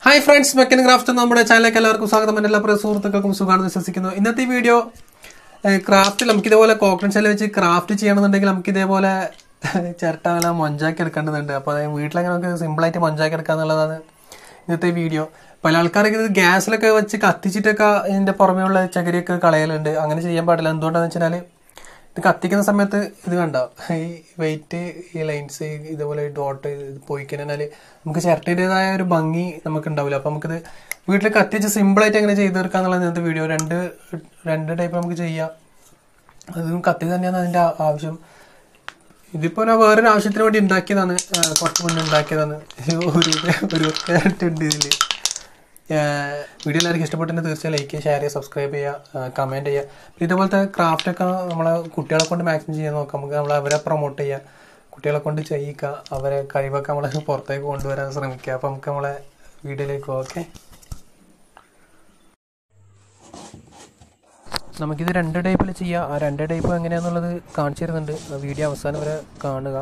hi friends മെക്കൻ craft നമ്മുടെ ചാനലിലേക്ക് എല്ലാവർക്കും സ്വാഗതം എൻ്റെ എല്ലാ പ്രിയ സുഹൃത്തുക്കൾക്കും സുഖമാണെന്ന് വിശ്വസിക്കുന്നു ഇന്നത്തെ ഈ വീഡിയോ ക്രാഫ്റ്റിൽ നമുക്ക് ഇതേപോലെ കോക്കനട്ട് ഷെല്ല് വെച്ച് ക്രാഫ്റ്റ് ചെയ്യണമെന്നുണ്ടെങ്കിൽ നമുക്ക് ഇതേപോലെ ചിരട്ട എല്ലാം മൊഞ്ചാക്കി എടുക്കേണ്ടതുണ്ട് അപ്പോൾ അതായത് വീട്ടിലങ്ങനെ നമുക്ക് സിമ്പിളായിട്ട് മൊഞ്ചാക്കി എടുക്കുക എന്നുള്ളതാണ് ഇന്നത്തെ വീഡിയോ പല ആൾക്കാരൊക്കെ ഇത് ഗ്യാസിലൊക്കെ വെച്ച് കത്തിച്ചിട്ടൊക്കെ ഇതിൻ്റെ പുറമേയുള്ള ചകരിയൊക്കെ കളയലുണ്ട് അങ്ങനെ ചെയ്യാൻ പാടില്ല എന്തുകൊണ്ടാണെന്ന് വെച്ചാൽ ഇത് കത്തിക്കുന്ന സമയത്ത് ഇത് കണ്ടോ ഈ വെയിറ്റ് ഈ ലൈൻസ് ഇതുപോലെ ഡോട്ട് പോയി കഴിഞ്ഞാൽ നമുക്ക് ചിരട്ടയുടേതായ ഒരു ഭംഗി നമുക്ക് ഉണ്ടാവില്ല അപ്പം നമുക്കിത് വീട്ടിൽ കത്തിച്ച് സിമ്പിളായിട്ട് എങ്ങനെ ചെയ്ത് തീർക്കാന്നുള്ള ഇന്നത്തെ വീഡിയോ രണ്ട് രണ്ട് ടൈപ്പ് നമുക്ക് ചെയ്യാം അതും കത്തി തന്നെയാണ് അതിൻ്റെ ആ- ആവശ്യം ഇതിപ്പോൾ ഞാൻ വേറൊരു ആവശ്യത്തിന് വേണ്ടി ഉണ്ടാക്കിയതാണ് ആ, കുറച്ച് മുന്നേ ഉണ്ടാക്കിയതാണ് ഒരു ഒരു ഉണ്ട് ഇതിൽ വീഡിയോ എല്ലാവർക്കും ഇഷ്ടപ്പെട്ടെങ്കിൽ തീർച്ചയായും ലൈക്ക് ചെയ്യുക ഷെയർ ചെയ്യുക സബ്സ്ക്രൈബ് ചെയ്യുക കമൻറ്റ് ചെയ്യുക പിന്നെ ഇതുപോലത്തെ ക്രാഫ്റ്റൊക്കെ നമ്മളെ കുട്ടികളെ കൊണ്ട് മാക്സിമം ചെയ്യാൻ നോക്കാം നമുക്ക് നമ്മൾ അവരെ പ്രൊമോട്ട് ചെയ്യുക കുട്ടികളെ കൊണ്ട് ചെയ്യിക്കുക അവരെ കഴിവൊക്കെ നമ്മളെ പുറത്തേക്ക് കൊണ്ടുവരാൻ ശ്രമിക്കുക അപ്പോൾ നമുക്ക് നമ്മളെ വീഡിയോയിലേക്ക് പോകാം ഓക്കെ നമുക്കിത് രണ്ട് ടൈപ്പിൽ ചെയ്യാം ആ രണ്ട് ടൈപ്പ് എങ്ങനെയാണെന്നുള്ളത് കാണിച്ചു തരുന്നുണ്ട് ആ വീഡിയോ അവസാനം വരെ കാണുക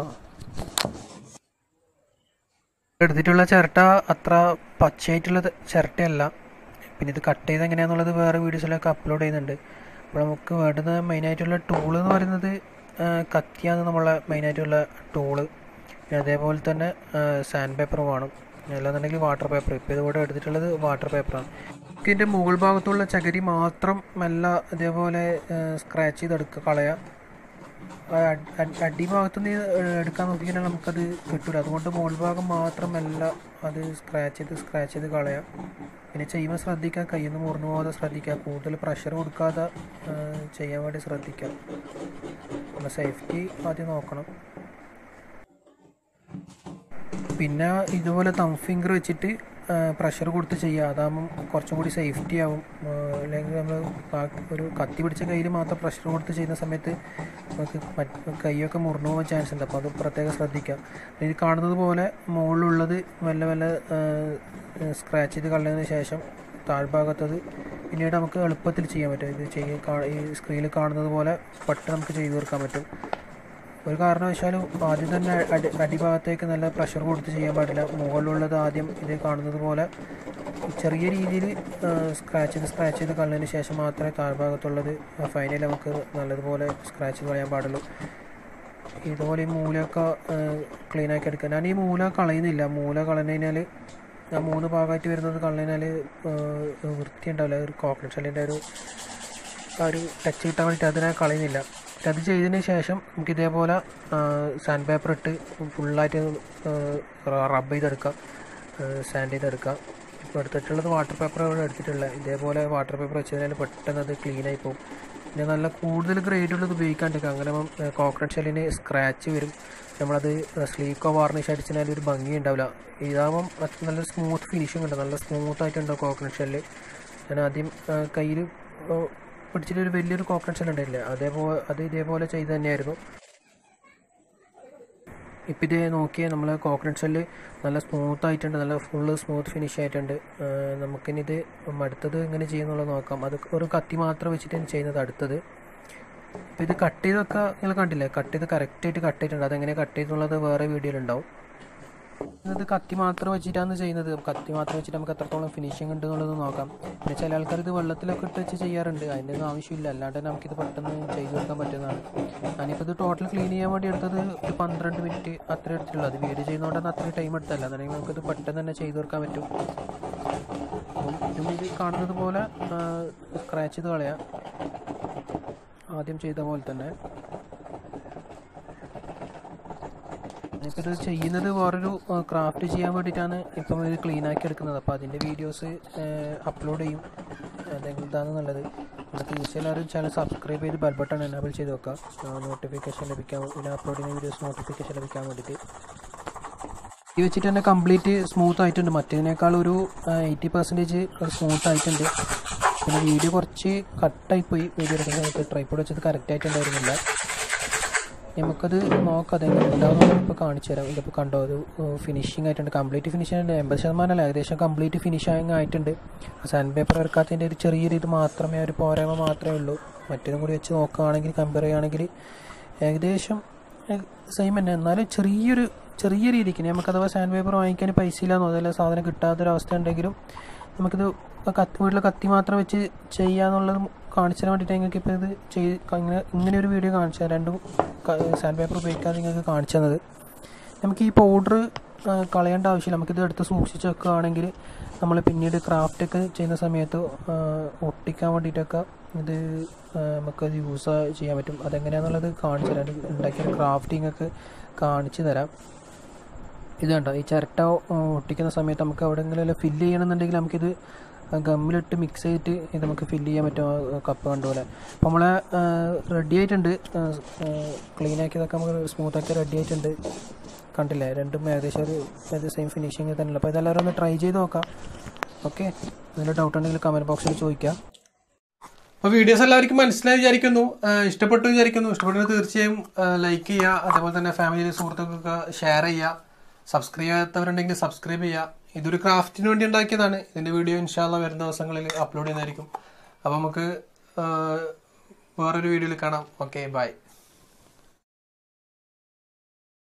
എടുത്തിട്ടുള്ള ചിരട്ട അത്ര പച്ചയായിട്ടുള്ള ത- ചിരട്ടയല്ല പിന്നെ ഇത് കട്ട് ചെയ്ത് എങ്ങനെയാണെന്നുള്ളത് വേറെ വീഡിയോസിലൊക്കെ അപ്ലോഡ് ചെയ്യുന്നുണ്ട് അപ്പോൾ നമുക്ക് വേണ്ടുന്ന മെയിനായിട്ടുള്ള ടൂൾ എന്ന് പറയുന്നത് ആ, കത്തിയാണ് നമ്മളെ മെയിനായിട്ടുള്ള ടൂള് പിന്നെ അതേപോലെ തന്നെ സാൻഡ് പേപ്പർ വേണം അല്ലാന്നുണ്ടെങ്കിൽ വാട്ടർ പേപ്പർ ഇപ്പോൾ ഇതിവിടെ എടുത്തിട്ടുള്ളത് വാട്ടർ പേപ്പറാണ് ഇതിൻ്റെ മുകൾ ഭാഗത്തുള്ള ചകിരി മാത്രം മെല്ലെ അതേപോലെ സ്ക്രാച്ച് ചെയ്തെടുക്കുക കളയുക ആ അടി- അടി- അടിഭാഗത്ത് നിന്ന് എടുക്കാൻ നോക്കിക്കഴിഞ്ഞാൽ നമുക്കത് കിട്ടില്ല അതുകൊണ്ട് മുകൾ ഭാഗം മാത്രം എല്ലാം അത് സ്ക്രാച്ച് ചെയ്ത് സ്ക്രാച്ച് ചെയ്ത് കളയാം പിന്നെ ചെയ്യുമ്പോൾ ശ്രദ്ധിക്കുക കയ്യിൽ നിന്ന് മുറിഞ്ഞു പോകാതെ ശ്രദ്ധിക്കുക കൂടുതൽ പ്രഷർ കൊടുക്കാതെ ആ, ചെയ്യാൻ വേണ്ടി ശ്രദ്ധിക്കുക നമ്മുടെ സേഫ്റ്റി ആദ്യം നോക്കണം പിന്നെ ഇതുപോലെ തം ഫിംഗർ വെച്ചിട്ട് പ്രഷർ കൊടുത്ത് ചെയ്യുക അതാകുമ്പം കുറച്ചും കൂടി സേഫ്റ്റി ആവും ആ, അല്ലെങ്കിൽ നമ്മൾ ഒരു കത്തി പിടിച്ച കയ്യിൽ മാത്രം പ്രഷർ കൊടുത്ത് ചെയ്യുന്ന സമയത്ത് നമുക്ക് മറ്റ് കൈയൊക്കെ മുറിഞ്ഞു പോകാൻ ചാൻസ് ഉണ്ട് അപ്പോൾ അത് പ്രത്യേകം ശ്രദ്ധിക്കുക ഇത് കാണുന്നത് പോലെ മുകളിലുള്ളത് മെല്ലെ മെല്ലെ സ്ക്രാച്ച് ചെയ്ത് കളഞ്ഞതിന് ശേഷം താഴ്ഭാഗത്തത് പിന്നീട് നമുക്ക് എളുപ്പത്തിൽ ചെയ്യാൻ പറ്റും ഇത് ചെയ്യ കാ- ഈ സ്ക്രീനിൽ കാണുന്നത് പോലെ പെട്ടെന്ന് നമുക്ക് ചെയ്തു തീർക്കാൻ പറ്റും ഒരു കാരണവശാലും ആദ്യം തന്നെ അടി അടിഭാഗത്തേക്ക് നല്ല പ്രഷർ കൊടുത്ത് ചെയ്യാൻ പാടില്ല മുകളിലുള്ളത് ആദ്യം ഇത് കാണുന്നത് പോലെ ചെറിയ രീതിയിൽ സ്ക്രാച്ച് ചെയ്ത് സ്ക്രാച്ച് ചെയ്ത് കളഞ്ഞതിന് ശേഷം മാത്രമേ താഴ്ഭാഗത്തുള്ളത് ഫൈനൽ നമുക്ക് നല്ലതുപോലെ സ്ക്രാച്ച് ചെയ്ത് കളയാൻ പാടുള്ളൂ ഇതുപോലെ ഈ മൂലയൊക്കെ ക്ലീൻ ആക്കി എടുക്കുക ഞാൻ ഈ മൂല കളയുന്നില്ല മൂല കളഞ്ഞു കഴിഞ്ഞാൽ ആ മൂന്ന് ഭാഗമായിട്ട് വരുന്നത് കളഞ്ഞു കഴിഞ്ഞാൽ വൃത്തി ഉണ്ടാവില്ല ഒരു കോക്കനട്ട് ഷെല്ലിൻ്റെ ഒരു ആ ഒരു ടച്ച് കിട്ടാൻ വേണ്ടിയിട്ട് അതിനെ കളയുന്നില്ല പക്ഷെ അത് ചെയ്തതിന് ശേഷം നമുക്ക് ഇതേപോലെ സാൻഡ് പേപ്പർ ഇട്ട് ഫുള്ളായിട്ട് റബ്ബ് ചെയ്തെടുക്കാം സാൻഡ് ചെയ്തെടുക്കാം ഇപ്പോൾ എടുത്തിട്ടുള്ളത് വാട്ടർ പേപ്പർ ഇവിടെ എടുത്തിട്ടുള്ളത് ഇതേപോലെ വാട്ടർ പേപ്പർ വെച്ച് കഴിഞ്ഞാൽ പെട്ടെന്ന് അത് ക്ലീൻ ആയി പോകും പിന്നെ നല്ല കൂടുതൽ ഗ്രേഡ് ഉള്ളത് ഉപയോഗിക്കാണ്ടിരിക്കുക അങ്ങനെ കോക്കനട്ട് ഷെല്ലിന് സ്ക്രാച്ച് വരും നമ്മളത് സ്ലീക്കോ വാർണിഷ് അടിച്ചു കഴിഞ്ഞാൽ ഒരു ഭംഗി ഉണ്ടാവില്ല ഇതാകുമ്പം അത് നല്ല സ്മൂത്ത് ഫിനിഷിംഗ് ഉണ്ട് നല്ല സ്മൂത്ത് ആയിട്ടുണ്ടാവും കോക്കനട്ട് ഷെല്ല് ഞാൻ ആദ്യം കയ്യിൽ പിടിച്ചിട്ട് ഒരു വലിയൊരു കോക്കനട്ട് ഷെൽ ഉണ്ടായില്ലേ അതേപോലെ അത് ഇതേപോലെ ചെയ്ത് തന്നെയായിരുന്നു ഇപ്പം ഇതേ നോക്കിയാൽ നമ്മൾ കോക്കനട്ട് ഷെല്ല് നല്ല സ്മൂത്ത് ആയിട്ടുണ്ട് നല്ല ഫുള്ള് സ്മൂത്ത് ഫിനിഷ് ആയിട്ടുണ്ട് ആ, നമുക്കിനി ഇത് അടുത്തത് എങ്ങനെ ചെയ്യുന്നുള്ളത് നോക്കാം അത് ഒരു കത്തി മാത്രം വെച്ചിട്ട് ചെയ്യുന്നത് അടുത്തത് അപ്പോൾ ഇത് കട്ട് ചെയ്തൊക്കെ നിങ്ങൾ കണ്ടില്ലേ കട്ട് ചെയ്ത് കറക്റ്റായിട്ട് കട്ട് ചെയ്തിട്ടുണ്ട് അതെങ്ങനെ കട്ട് ചെയ്തെന്നുള്ളത് വേറെ വീഡിയോയിലുണ്ടാവും ഇത് കത്തി മാത്രം വെച്ചിട്ടാണ് ചെയ്യുന്നത് കത്തി മാത്രം വെച്ചിട്ട് നമുക്ക് എത്രത്തോളം ഫിനിഷിംഗ് ഉണ്ട് എന്നുള്ളത് നോക്കാം പിന്നെ ചില ആൾക്കാർ ഇത് വെള്ളത്തിലൊക്കെ ഇട്ട് വെച്ച് ചെയ്യാറുണ്ട് അതിൻ്റെ ഒന്നും ആവശ്യമില്ല അല്ലാണ്ട് തന്നെ നമുക്കിത് പെട്ടെന്ന് ചെയ്തു കൊടുക്കാൻ പറ്റുന്നതാണ് ഞാനിപ്പോൾ ഇത് ടോട്ടൽ ക്ലീൻ ചെയ്യാൻ വേണ്ടി എടുത്തത് ഒരു പന്ത്രണ്ട് മിനിറ്റ് അത്ര എടുത്തിട്ടുള്ളൂ അത് വീഡിയോ ചെയ്യുന്നതുകൊണ്ടാണ് അത്രയും ടൈം എടുത്തല്ല അതാണെങ്കിൽ നമുക്കിത് പെട്ടെന്ന് തന്നെ ചെയ്തു കൊടുക്കാൻ പറ്റും അപ്പം ഇതും ഇത് കാണുന്നത് പോലെ സ്ക്രാച്ച് ചെയ്ത് കളയാം ആദ്യം ചെയ്ത പോലെ തന്നെ ഇപ്പം ഇത് ചെയ്യുന്നത് വേറൊരു ക്രാഫ്റ്റ് ചെയ്യാൻ വേണ്ടിയിട്ടാണ് ഇപ്പം ഇത് ക്ലീൻ ആക്കി എടുക്കുന്നത് അപ്പോൾ അതിൻ്റെ വീഡിയോസ് അപ്ലോഡ് ചെയ്യും അതെന്താണ് നല്ലത് പിന്നെ തീർച്ചയായും എല്ലാവരും ചാനൽ സബ്സ്ക്രൈബ് ചെയ്ത് ബെൽ ബട്ടൺ എനാബിൾ ചെയ്ത് വെക്കുക നോട്ടിഫിക്കേഷൻ ലഭിക്കാൻ പിന്നെ അപ്ലോഡ് ചെയ്യുന്ന വീഡിയോസ് നോട്ടിഫിക്കേഷൻ ലഭിക്കാൻ വേണ്ടിയിട്ട് ഈ വെച്ചിട്ട് തന്നെ കംപ്ലീറ്റ് സ്മൂത്ത് ആയിട്ടുണ്ട് മറ്റേതിനേക്കാൾ ഒരു എയ്റ്റി പെർസെൻറ്റേജ് സ്മൂത്ത് ആയിട്ടുണ്ട് പിന്നെ വീഡിയോ കുറച്ച് കട്ടായി പോയി വീഡിയോ എടുക്കുന്ന സമയത്ത് ട്രൈപ്പോഡ് വെച്ചത് കറക്റ്റ് ആയിട്ടുണ്ടായിരുന്നില്ല നമുക്കത് നോക്കാം അതെങ്ങനെ ഉണ്ടാവും ഇപ്പോൾ കാണിച്ചു തരാം ഇതിപ്പോൾ കണ്ടോ അത് ഫിനിഷിംഗ് ആയിട്ടുണ്ട് കംപ്ലീറ്റ് ഫിനിഷ് ആയിട്ടുണ്ട് എൺപത് ശതമാനമല്ല ഏകദേശം കംപ്ലീറ്റ് ഫിനിഷിംഗ് ആയിട്ടുണ്ട് സാൻഡ് പേപ്പർ ഇറക്കാത്തതിൻ്റെ ഒരു ചെറിയൊരു ഇത് മാത്രമേ ഒരു പോരായ്മ മാത്രമേ ഉള്ളൂ മറ്റേതും കൂടി വെച്ച് നോക്കുകയാണെങ്കിൽ കമ്പയർ ചെയ്യുകയാണെങ്കിൽ ഏകദേശം സെയിം തന്നെ എന്നാലും ചെറിയൊരു ചെറിയ രീതിക്ക് ഇനി നമുക്ക് അഥവാ സാൻഡ് പേപ്പർ വാങ്ങിക്കാൻ പൈസ ഇല്ലാന്നോ അതല്ല സാധനം കിട്ടാത്തൊരവസ്ഥ ഉണ്ടെങ്കിലും നമുക്കിത് കത്തി വീട്ടിൽ കത്തി മാത്രം വെച്ച് ചെയ്യാന്നുള്ളത് കാണിച്ചു തരാൻ വേണ്ടിയിട്ട് നിങ്ങൾക്ക് ഇപ്പോൾ ഇത് ചെയ്ത് ഇങ്ങനെ ഇങ്ങനെ ഒരു വീഡിയോ കാണിച്ചു തരാം രണ്ടും സാൻഡ് പേപ്പർ ഉപയോഗിക്കാതെ നിങ്ങൾക്ക് കാണിച്ചു തന്നത് നമുക്ക് ഈ പൗഡർ കളയേണ്ട ആവശ്യമില്ല നമുക്കിത് എടുത്ത് സൂക്ഷിച്ച് വെക്കുകയാണെങ്കിൽ നമ്മൾ പിന്നീട് ക്രാഫ്റ്റൊക്കെ ചെയ്യുന്ന സമയത്ത് ആ, ഒട്ടിക്കാൻ വേണ്ടിയിട്ടൊക്കെ ഇത് ആ, നമുക്കത് യൂസ് ചെയ്യാൻ പറ്റും അതെങ്ങനെയാണെന്നുള്ളത് കാണിച്ചു തരാം ഇത് ഉണ്ടാക്കിയ ക്രാഫ്റ്റിംഗ് ഒക്കെ കാണിച്ചു തരാം ഇത് കണ്ടോ ഈ ചിരട്ട ആ, ഒട്ടിക്കുന്ന സമയത്ത് നമുക്ക് എവിടെയെങ്കിലും ഫില്ല് ചെയ്യണമെന്നുണ്ടെങ്കിൽ നമുക്കിത് ഗമ്മിലിട്ട് മിക്സ് ചെയ്തിട്ട് ഇത് നമുക്ക് ഫില്ല് ചെയ്യാൻ പറ്റും ആ കപ്പ് കണ്ടുപോലെ അപ്പോൾ നമ്മളെ റെഡി ആയിട്ടുണ്ട് ക്ലീൻ ആക്കിയതൊക്കെ നമുക്ക് സ്മൂത്താക്കി റെഡി ആയിട്ടുണ്ട് കണ്ടില്ലേ രണ്ടും ഏകദേശം ഒരു സെയിം ഫിനിഷിങ് തന്നെയല്ല അപ്പോൾ ഇതെല്ലാവരും ഒന്ന് ട്രൈ ചെയ്ത് നോക്കാം ഓക്കെ എന്തെങ്കിലും ഡൗട്ട് ഉണ്ടെങ്കിൽ കമൻറ്റ് ബോക്സിൽ ചോദിക്കാം അപ്പോൾ വീഡിയോസ് എല്ലാവർക്കും മനസ്സിലായി വിചാരിക്കുന്നു ആ, ഇഷ്ടപ്പെട്ടു വിചാരിക്കുന്നു ഇഷ്ടപ്പെട്ടെങ്കിൽ തീർച്ചയായും ലൈക്ക് ചെയ്യുക അതേപോലെ തന്നെ ഫാമിലി സുഹൃത്തുക്കൾക്ക് ഷെയർ ചെയ്യുക സബ്സ്ക്രൈബ് ചെയ്യാത്തവരുണ്ടെങ്കിൽ സബ്സ്ക്രൈബ് ചെയ്യുക ഇതൊരു ക്രാഫ്റ്റിന് വേണ്ടി ഉണ്ടാക്കിയതാണ് ഇതിന്റെ വീഡിയോ ഇൻഷാല്ല വരുന്ന ദിവസങ്ങളിൽ അപ്ലോഡ് ചെയ്യുന്നതായിരിക്കും അപ്പോൾ നമുക്ക് ആ, വേറൊരു വീഡിയോയിൽ കാണാം ഓക്കെ ബൈ